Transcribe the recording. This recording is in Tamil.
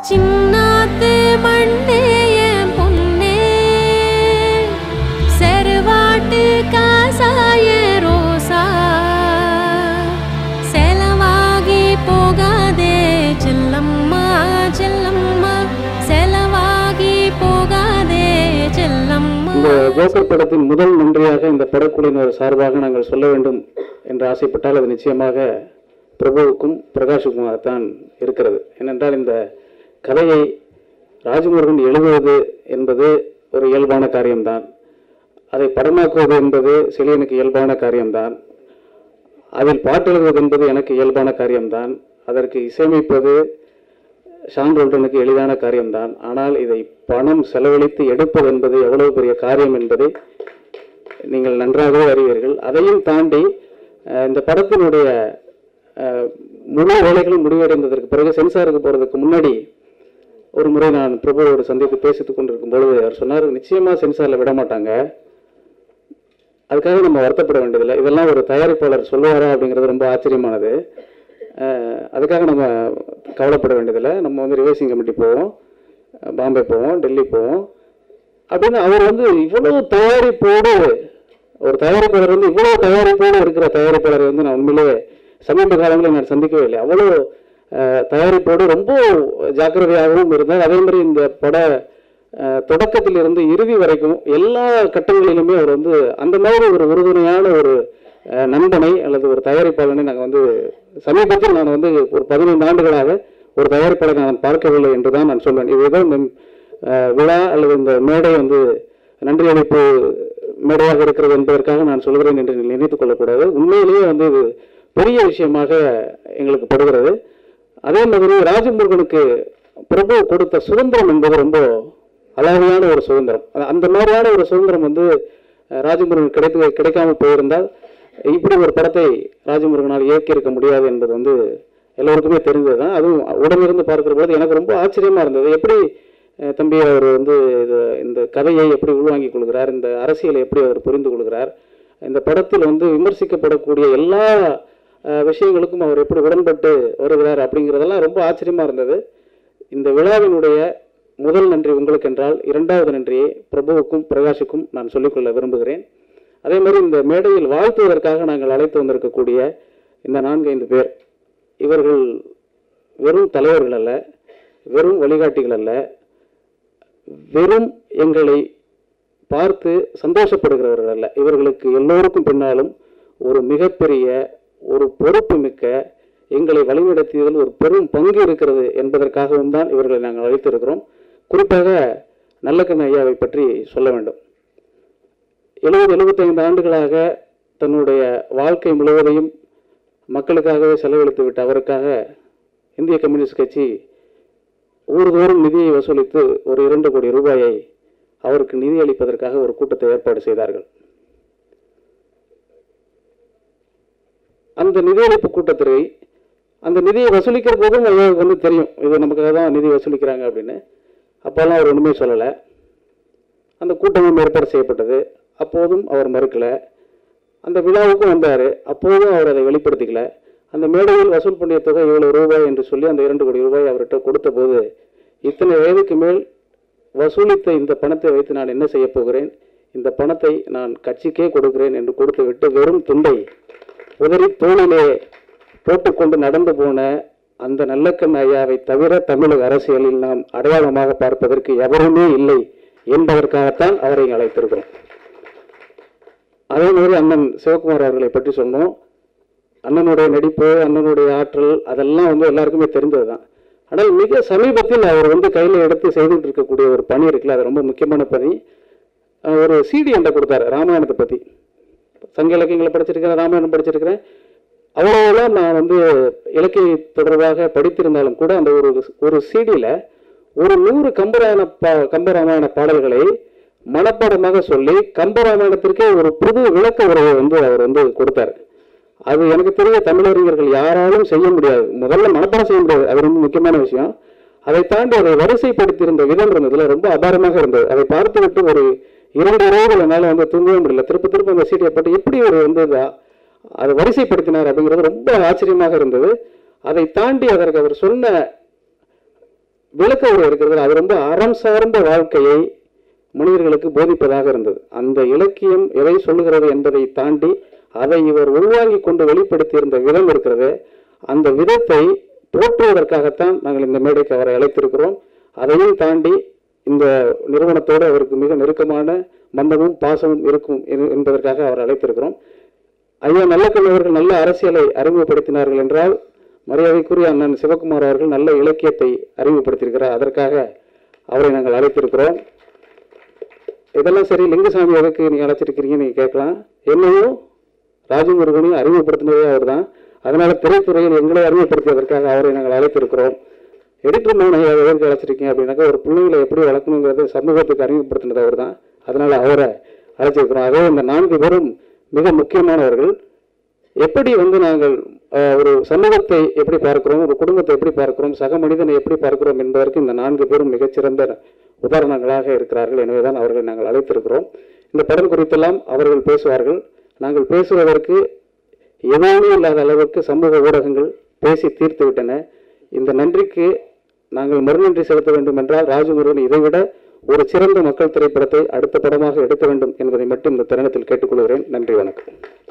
சின்னாத்து மண்ணே என் பொன்னே செருவாட்டு காசாய ரோசா செலவாகி போகாதே செல்லம்மா செல்லம்மா செலவாகி போகாதே செல்லம்மா இந்த ஜோக்கர் படத்தின் முதல் நன்றியாக இந்த படக்குழுவினர் சார்பாக நாங்கள் சொல்ல வேண்டும் என்று ஆசைப்பட்டால் அது நிச்சயமாக பிரபுவுக்கும் பிரகாஷுக்குமாகத்தான் இருக்கிறது ஏனென்றால் இந்த கதையை ராஜமுருகன் எழுதுவது என்பது ஒரு இயல்பான காரியம்தான் அதை படமாக்குவது என்பது செலியனுக்கு இயல்பான காரியம்தான் அதில் பாட்டு எழுதுவது என்பது எனக்கு இயல்பான காரியம்தான் அதற்கு இசையமைப்பது ஷான் ரோல்டனுக்கு எளிதான காரியம்தான் ஆனால் இதை பணம் செலவழித்து எடுப்பது என்பது எவ்வளவு பெரிய காரியம் என்பதை நீங்கள் நன்றாகவே அறிவீர்கள் அதையும் தாண்டி அஹ், இந்த படத்தினுடைய அஹ், முழு வேலைகளும் முடிவடைந்ததற்கு பிறகு சென்சாருக்கு போகிறதுக்கு முன்னாடி ஒரு முறை நான் பிரபுவோடு சந்தித்து பேசித்துக் கொண்டிருக்கும் பொழுது அவர் சொன்னார் நிச்சயமா சென்சாரில் விட மாட்டாங்க அதுக்காக நம்ம வருத்தப்பட வேண்டியதில்லை இதெல்லாம் ஒரு தயாரிப்பாளர் சொல்லுவாரா அப்படிங்கிறது ரொம்ப ஆச்சரியமானது அஹ், அதுக்காக நம்ம கவலைப்பட வேண்டியதில்லை நம்ம வந்து ரிவைசிங் கமிட்டி போவோம் அஹ், பாம்பே போவோம் டெல்லி போவோம் அப்படின்னு அவர் வந்து இவ்வளவு தயாரிப்போடு ஒரு தயாரிப்பாளர் வந்து இவ்வளவு தயாரிப்போடு இருக்கிற தயாரிப்பாளரை வந்து நான் உண்மையிலே சமீப காலங்களில் நான் சந்திக்கவே இல்லை அவ்வளோ அஹ், தயாரிப்போடு ரொம்ப ஜாக்கிரதையாகவும் இருந்தார் அதே மாதிரி இந்த பட அஹ், தொடக்கத்திலிருந்து இறுதி வரைக்கும் எல்லா கட்டங்களிலுமே அவர் வந்து அந்த மாதிரி ஒரு உறுதுணையான ஒரு அஹ், நண்பனை அல்லது ஒரு தயாரிப்பாளனை நாங்கள் வந்து சமீபத்தில் நான் வந்து ஒரு பதினைந்து ஆண்டுகளாக ஒரு தயாரிப்பாளரை நான் பார்க்கவில்லை என்று தான் நான் சொல்வேன் இதுதான் இந்த அஹ், விழா அல்லது இந்த மேடை வந்து நன்றி அளிப்பு மேடையாக இருக்கிறது என்பதற்காக நான் சொல்கிறேன் என்று நீங்கள் நினைத்துக் கொள்ளக்கூடாது உண்மையிலேயே வந்து இது பெரிய விஷயமாக எங்களுக்கு படுகிறது அதே மாதிரி ராஜமுருகனுக்கு பிரபு கொடுத்த சுதந்திரம் என்பது ரொம்ப அலாதியான ஒரு சுதந்திரம் அ- அந்த மாதிரியான ஒரு சுதந்திரம் வந்து அஹ், ராஜமுருகன் கிடைத்து கிடைக்காமல் போயிருந்தால் இப்படி ஒரு படத்தை ராஜமுருகனால் இயக்கியிருக்க முடியாது என்பது வந்து எல்லோருக்குமே தெரிந்தது தான் அதுவும் உடனிருந்து பார்க்கிற பொழுது எனக்கு ரொம்ப ஆச்சரியமா இருந்தது எப்படி அஹ், தம்பி அவர் வந்து இது இந்த கதையை எப்படி உள்வாங்கிக் கொள்கிறார் இந்த அரசியலை எப்படி அவர் புரிந்து கொள்கிறார் இந்த படத்தில் வந்து விமர்சிக்கப்படக்கூடிய எல்லா அஹ், விஷயங்களுக்கும் அவர் எப்படி உடன்பட்டு வருகிறார் அப்படிங்கிறதெல்லாம் ரொம்ப ஆச்சரியமா இருந்தது இந்த விழாவினுடைய முதல் நன்றி உங்களுக்கு என்றால் இரண்டாவது நன்றியை பிரபுவுக்கும் பிரகாஷுக்கும் நான் சொல்லிக்கொள்ள விரும்புகிறேன் அதே மாதிரி இந்த மேடையில் வாழ்த்துவதற்காக நாங்கள் அழைத்து வந்திருக்கக்கூடிய இந்த நான்கு ஐந்து பேர் இவர்கள் வெறும் தலைவர்கள் அல்ல வெறும் வழிகாட்டிகள் அல்ல வெறும் எங்களை பார்த்து சந்தோஷப்படுகிறவர்கள் அல்ல இவர்களுக்கு எல்லோருக்கும் பின்னாலும் ஒரு மிகப்பெரிய ஒரு பொறுப்பு மிக்க எங்களை வழிநடத்தியதில் ஒரு பெரும் பங்கு இருக்கிறது என்பதற்காகவும் தான் இவர்களை நாங்கள் அழைத்திருக்கிறோம் குறிப்பாக நல்லக்கண்ண ஐயாவை பற்றி சொல்ல வேண்டும் எழுபது எழுபத்தைந்து ஆண்டுகளாக தன்னுடைய வாழ்க்கை முழுவதையும் மக்களுக்காகவே செலவழித்து விட்ட அவருக்காக இந்திய கம்யூனிஸ்ட் கட்சி ஊர்தோறும் நிதியை வசூலித்து ஒரு இரண்டு கோடி ரூபாயை அவருக்கு நிதி அளிப்பதற்காக ஒரு கூட்டத்தை ஏற்பாடு செய்தார்கள் அந்த நிதியளிப்பு கூட்டத்தை அந்த நிதியை வசூலிக்கிற போதும் அவருக்கு வந்து தெரியும் இது நமக்காக தான் நிதி வசூலிக்கிறாங்க அப்படின்னு அப்போல்லாம் அவர் ஒன்றுமே சொல்லலை அந்த கூட்டமும் ஏற்பாடு செய்யப்பட்டது அப்போதும் அவர் மறுக்கலை அந்த விழாவுக்கும் வந்தார் அப்போதும் அவர் அதை வெளிப்படுத்திக்கல அந்த மேடையில் வசூல் பண்ணிய தொகை இவ்வளவு ரூபாய் என்று சொல்லி அந்த இரண்டு கோடி ரூபாய் அவர்கிட்ட கொடுத்த போது இத்தனை வயதுக்கு மேல் வசூலித்த இந்த பணத்தை வைத்து நான் என்ன செய்ய போகிறேன் இந்த பணத்தை நான் கட்சிக்கே கொடுக்கிறேன் என்று கொடுத்து விட்டு வெறும் துண்டை உதறி தோளிலே போட்டுக்கொண்டு நடந்து போன அந்த நல்லக்கண் ஐயாவை தவிர தமிழக அரசியலில் நாம் அடையாளமாக பார்ப்பதற்கு எவருமே இல்லை என்பதற்காகத்தான் அவரை இங்கு அழைத்திருக்கிறோம் அதே மாதிரி அண்ணன் சிவகுமார் அவர்களை பற்றி சொன்னோம் அண்ணனுடைய நடிப்பு அண்ணனுடைய ஆற்றல் அதெல்லாம் வந்து எல்லாருக்குமே தெரிந்தது தான் ஆனால் மிக சமீபத்தில் அவர் வந்து கையில் எடுத்து செய்துட்டு இருக்கக்கூடிய ஒரு பணி இருக்குல்ல அது ரொம்ப முக்கியமான பணி அஹ் ஒரு சிடி என்கிட்ட கொடுத்தாரு ராமாயணத்தை பற்றி சங்க இலக்கியங்களை படிச்சிருக்கிறேன் ராமாயணம் படிச்சிருக்கிறேன் அவ்வளோலாம் நான் வந்து இலக்கிய தொடர்பாக படித்திருந்தாலும் கூட அந்த ஒரு ஒரு சிடியில் ஒரு நூறு கம்பராயண பா கம்பராமாயண பாடல்களை மனப்பாடமாக சொல்லி கம்பராமாயணத்திற்கே ஒரு புது விளக்க உறவை வந்து அவர் வந்து கொடுத்தார் அது எனக்கு தெரிய தமிழறிஞர்கள் யாராலும் செய்ய முடியாது முதல்ல மனப்பாடம் செய்ய முடியாது அது ரொம்ப முக்கியமான விஷயம் அதை தாண்டி அதை வரிசைப்படுத்தியிருந்த விதம் இருந்ததுல ரொம்ப அபாரமாக இருந்தது அதை பார்த்துவிட்டு ஒரு இரண்டு இரவுகள் என்னால் வந்து தூங்கவே முடியல திரும்ப திரும்ப அந்த சீட்டை போட்டு எப்படி ஒரு வந்து இத- அதை வரிசைப்படுத்தினார் அப்படிங்கிறது ரொம்ப ஆச்சரியமாக இருந்தது அதை தாண்டி அதற்கு அவர் சொன்ன விளக்க உரை இருக்கிறது அது ரொம்ப அறம் சார்ந்த வாழ்க்கையை மனிதர்களுக்கு போதிப்பதாக இருந்தது அந்த இலக்கியம் எதை சொல்லுகிறது என்பதை தாண்டி அதை இவர் உள்வாங்கிக் கொண்டு வெளிப்படுத்தியிருந்த விதம் இருக்கிறது அந்த விதத்தை போற்றுவதற்காகத்தான் நாங்கள் இந்த மேடைக்கு அவரை அழைத்திருக்கிறோம் அதையும் தாண்டி இந்த நிறுவனத்தோடு அவருக்கு மிக நெருக்கமான மந்தமும் பாசமும் இருக்கும் என்- என்பதற்காக அவரை அழைத்திருக்கிறோம் ஐயா நல்லக்கண் அவர்கள் நல்ல அரசியலை அறிமுகப்படுத்தினார்கள் என்றால் மரியாதைக்குரிய அண்ணன் சிவகுமார் அவர்கள் நல்ல இலக்கியத்தை அறிமுகப்படுத்தியிருக்கிறார் அதற்காக அவரை நாங்கள் அழைத்திருக்கிறோம் இதெல்லாம் சரி லிங்குசாமி எதுக்கு நீங்க அழைச்சிருக்கிறீங்க நீங்க கேட்கலாம் என்னையும் ராஜமுருகனையும் அறிமுகப்படுத்தினதே அவர் தான் அதனால திரைத்துறையில் எங்களை அறிமுகப்படுத்தியதற்காக அவரை நாங்கள் அழைத்திருக்கிறோம் எடிட்டர் மோகன் ஐயா எதற்கு அழைச்சிருக்கீங்க அப்படின்னாக்கா ஒரு பிள்ளைங்களை எப்படி வளர்க்கணுங்கிறது சமூகத்துக்கு அறிமுகப்படுத்தினது அவர் தான் அதனால அவரை அழைச்சிருக்கிறோம் அதே இந்த நான்கு பேரும் மிக முக்கியமானவர்கள் எப்படி வந்து நாங்கள் அஹ், ஒரு சமூகத்தை எப்படி பார்க்கிறோம் ஒரு குடும்பத்தை எப்படி பார்க்கிறோம் சக மனிதனை எப்படி பார்க்கிறோம் என்பதற்கு இந்த நான்கு பேரும் மிகச்சிறந்த உதாரணங்களாக இருக்கிறார்கள் எனவேதான் அவர்களை நாங்கள் அழைத்திருக்கிறோம் இந்த படம் குறித்தெல்லாம் அவர்கள் பேசுவார்கள் நாங்கள் பேசுவதற்கு எதுவுமே இல்லாத அளவுக்கு சமூக ஊடகங்கள் பேசி தீர்த்து விட்டன இந்த நன்றிக்கு நாங்கள் மறுநன்றி செலுத்த வேண்டும் என்றால் ராஜமுருகன் இதைவிட ஒரு சிறந்த மக்கள் திரைப்படத்தை அடுத்த படமாக எடுக்க வேண்டும் என்பதை மட்டும் இந்த தருணத்தில் கேட்டுக்கொள்கிறேன் நன்றி வணக்கம்